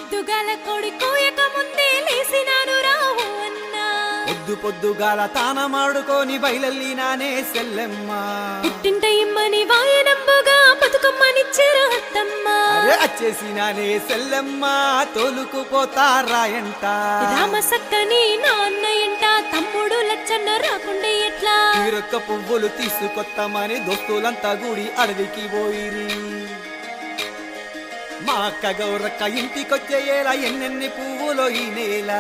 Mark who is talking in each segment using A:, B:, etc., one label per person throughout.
A: పొద్దుగాల కొడి కోయక ముందే లేసినాను రావు అన్నా
B: పొద్దు పొద్దుగాల తానమాడుకొని బయలెల్లినానే సెల్లెమ్మ
A: పుట్టింట ఇమ్మని వాయనంబుగా బతుకమ్మనిచ్చారు అత్తమ్మ
B: అరే వచ్చేసినానే సెల్లెమ్మ తోలుకుపోతారాయంట
A: రామసక్కని నాన్న ఎంట తమ్ముడు లచ్చన్న రాకుండే ఎట్లా
B: తీరొక్క పువ్వులు తీసుకొత్తమని దోస్తులంతా గుడి అడవికి పోయిరి మా అక్క గౌరక్క ఇంటికొచ్చేయేలా ఎన్నెన్ని పువ్వులో ఈ నేల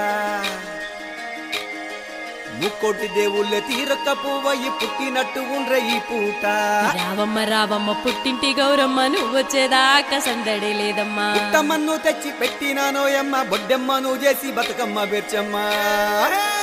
B: ముక్కోటి దేవుళ్ళే తీరొక్క పువ్వయి పుట్టినట్టు ఉండ్రే ఈ పూట
A: రావమ్మ రావమ్మ పుట్టింటి గౌరమ్మ నువ్వు వచ్చేదాకా సందడి లేదమ్మా
B: పుట్టమ్మను తెచ్చి పెట్టినానోయమ్మ బొడ్డెమ్మను చేసి బతుకమ్మ బెర్చమ్మ